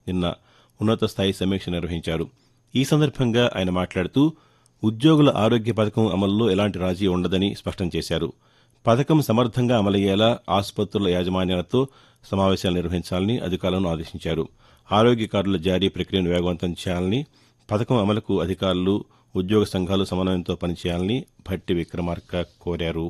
నిన్న ఉన్నత స్థాయి సమీక్ష నిర్వహించారు ఈ సందర్భంగా ఆయన మాట్లాడుతూ ఉద్యోగుల ఆరోగ్య పథకం అమల్లో ఎలాంటి రాజీ ఉండదని స్పష్టం చేశారు పథకం సమర్థంగా అమలయ్యేలా ఆసుపత్రుల యాజమాన్యాలతో సమావేశాలు నిర్వహించాలని అధికారులను ఆదేశించారు ఆరోగ్య కార్డుల జారీ ప్రక్రియను వేగవంతం చేయాలని పథకం అమలుకు అధికారులు ఉద్యోగ సంఘాలు సమన్వయంతో పనిచేయాలని భట్టి విక్రమార్క కోరారు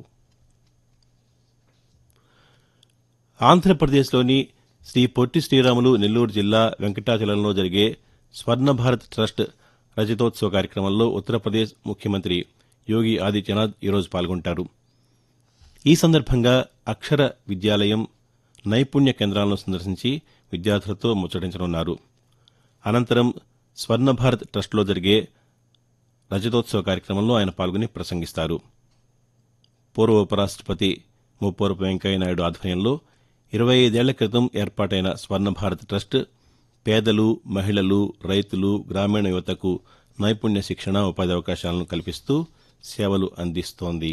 ఆంధ్రప్రదేశ్లోని శ్రీ పొట్టి శ్రీరాములు నెల్లూరు జిల్లా వెంకటాచలంలో జరిగే స్వర్ణ భారత్ ట్రస్ట్ రజతోత్సవ కార్యక్రమంలో ఉత్తరప్రదేశ్ ముఖ్యమంత్రి యోగి ఆదిత్యనాథ్ ఈరోజు పాల్గొంటారు ఈ సందర్భంగా అక్షర విద్యాలయం నైపుణ్య కేంద్రాలను సందర్శించి విద్యార్థులతో ముచ్చటించనున్నారు అనంతరం స్వర్ణ భారత్ ట్రస్ట్లో జరిగే రజతోత్సవ కార్యక్రమంలో ఆయన పాల్గొని ప్రసంగిస్తారు పూర్వ ఉపరాష్టపతి ముప్పవరపు వెంకయ్యనాయుడు ఆధ్వర్యంలో ఇరవై ఐదేళ్ల క్రితం ఏర్పాటైన స్వర్ణ భారత్ ట్రస్ట్ పేదలు మహిళలు రైతులు గ్రామీణ యువతకు నైపుణ్య శిక్షణ ఉపాధి అవకాశాలను కల్పిస్తూ సేవలు అందిస్తోంది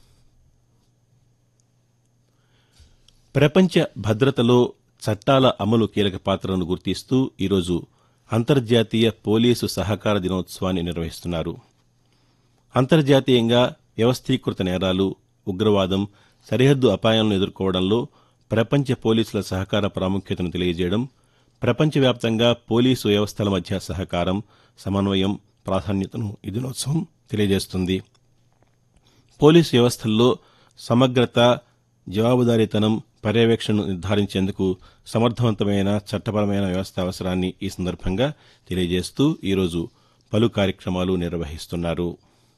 ప్రపంచ భద్రతలో చట్టాల అమలు కీలక పాత్రను గుర్తిస్తూ ఈరోజు అంతర్జాతీయ పోలీసు సహకార దినోత్సవాన్ని నిర్వహిస్తున్నారు అంతర్జాతీయంగా వ్యవస్థీకృత నేరాలు ఉగ్రవాదం సరిహద్దు అపాయాలను ఎదుర్కోవడంలో ప్రపంచ పోలీసుల సహకార ప్రాముఖ్యతను తెలియజేయడం ప్రపంచవ్యాప్తంగా పోలీసు వ్యవస్థల మధ్య సహకారం సమన్వయం ప్రాధాన్యతను ఈ దినోత్సవం తెలియజేస్తుంది పోలీసు వ్యవస్థల్లో సమగ్రత జవాబుదారీతనం పర్యవేక్షణను నిర్ధారించేందుకు సమర్థవంతమైన చట్టపరమైన వ్యవస్థ అవసరాన్ని ఈ సందర్భంగా తెలియజేస్తూ ఈరోజు పలు కార్యక్రమాలు నిర్వహిస్తున్నారు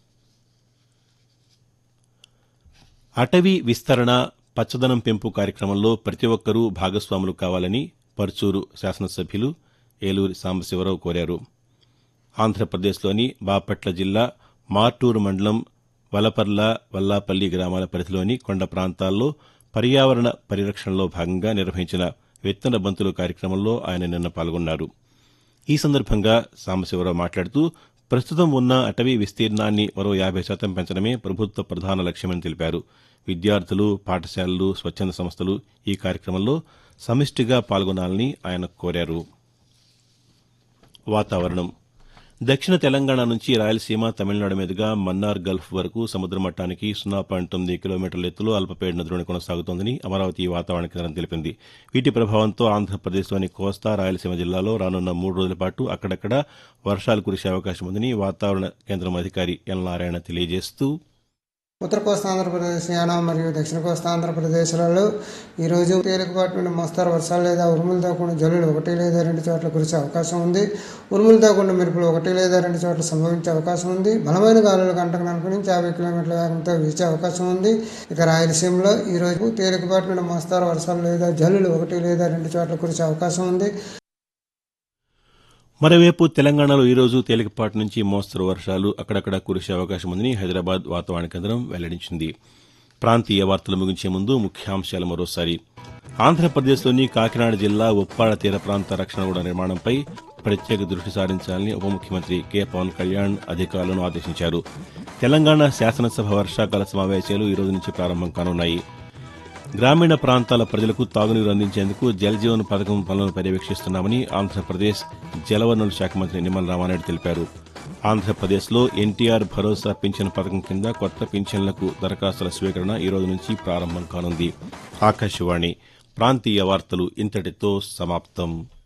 అటవీ విస్తరణ పచ్చదనం పెంపు కార్యక్రమంలో ప్రతి ఒక్కరూ భాగస్వాములు కావాలని పర్చూరు శాసనసభ్యులు ఏలూరి సాంబశివరావు కోరారు ఆంధ్రప్రదేశ్లోని బాపట్ల జిల్లా మార్టూరు మండలం వలపర్ల వల్లాపల్లి గ్రామాల పరిధిలోని కొండ ప్రాంతాల్లో పర్యావరణ పరిరక్షణలో భాగంగా నిర్వహించిన విత్తన బంతులు కార్యక్రమంలో ఆయన నిన్న పాల్గొన్నారు ఈ సందర్భంగా సాంబశివరావు మాట్లాడుతూ ప్రస్తుతం ఉన్న అటవీ విస్తీర్ణాన్ని మరో యాభై శాతం పెంచడమే ప్రభుత్వ ప్రధాన లక్ష్యమని తెలిపారు విద్యార్థులు పాఠశాలలు స్వచ్ఛంద సంస్థలు ఈ కార్యక్రమంలో సమిష్టిగా పాల్గొనాలని ఆయన కోరారు వాతావరణం దక్షిణ తెలంగాణ నుంచి రాయలసీమ తమిళనాడు మీదుగా మన్నార్ గల్ఫ్ వరకు సముద్ర మట్టానికి సున్నా పాయింట్ తొమ్మిది కిలోమీటర్ల ఎత్తులో అల్పపీడన ద్రోణి కొనసాగుతోందని అమరావతి వాతావరణ కేంద్రం తెలిపింది వీటి ప్రభావంతో ఆంధ్రప్రదేశ్లోని కోస్తా రాయలసీమ జిల్లాలో రానున్న మూడు రోజుల పాటు అక్కడక్కడ వర్షాలు కురిసే అవకాశం ఉందని వాతావరణ కేంద్రం అధికారి ఎల్ నారాయణ తెలియజేస్తూ ఉత్తర కోస్తా ఆంధ్రప్రదేశ్ యానం మరియు దక్షిణ కోస్తా ఆంధ్రప్రదేశ్లలో ఈరోజు తేలికపాటి నుండి మోస్తారు వర్షాలు లేదా ఉరుములతో కూడిన జల్లులు ఒకటి లేదా రెండు చోట్ల కురిసే అవకాశం ఉంది ఉరుములతో కూడిన మెరుపులు ఒకటి లేదా రెండు చోట్ల సంభవించే అవకాశం ఉంది బలమైన గాలులు గంటకు నలభై నుంచి యాభై కిలోమీటర్ల వేగంతో వీచే అవకాశం ఉంది ఇక రాయలసీమలో ఈరోజు తేలికపాటి నుండి మోస్తారు వర్షాలు లేదా జల్లులు ఒకటి లేదా రెండు చోట్ల కురిసే అవకాశం ఉంది మరోవైపు తెలంగాణలో ఈరోజు తేలికపాటి నుంచి మోస్తరు వర్షాలు అక్కడక్కడ కురిసే అవకాశం ఉందని హైదరాబాద్ వాతావరణ కేంద్రం వెల్లడించింది ప్రాంతీయ వార్తలు ముగించే ముందు ముఖ్యాంశాలు మరోసారి ఆంధ్రప్రదేశ్లోని కాకినాడ జిల్లా ఉప్పాడ తీర ప్రాంత రక్షణ గోడ నిర్మాణంపై ప్రత్యేక దృష్టి సారించాలని ఉప ముఖ్యమంత్రి కె పవన్ కళ్యాణ్ అధికారులను ఆదేశించారు తెలంగాణ శాసనసభ వర్షాకాల సమావేశాలు ఈ రోజు నుంచి ప్రారంభం కానున్నాయి గ్రామీణ ప్రాంతాల ప్రజలకు తాగునీరు అందించేందుకు జలజీవన్ పథకం పనులను పర్యవేక్షిస్తున్నామని ఆంధ్రప్రదేశ్ జలవనరుల శాఖ మంత్రి నిమ్మల రామానాయుడు తెలిపారు ఆంధ్రప్రదేశ్లో ఎన్టీఆర్ భరోసా పింఛన్ పథకం కింద కొత్త పింఛన్లకు దరఖాస్తుల స్వీకరణ ఈ రోజు నుంచి ప్రారంభం కానుంది ఆకాశవాణి ప్రాంతీయ వార్తలు ఇంతటితో సమాప్తం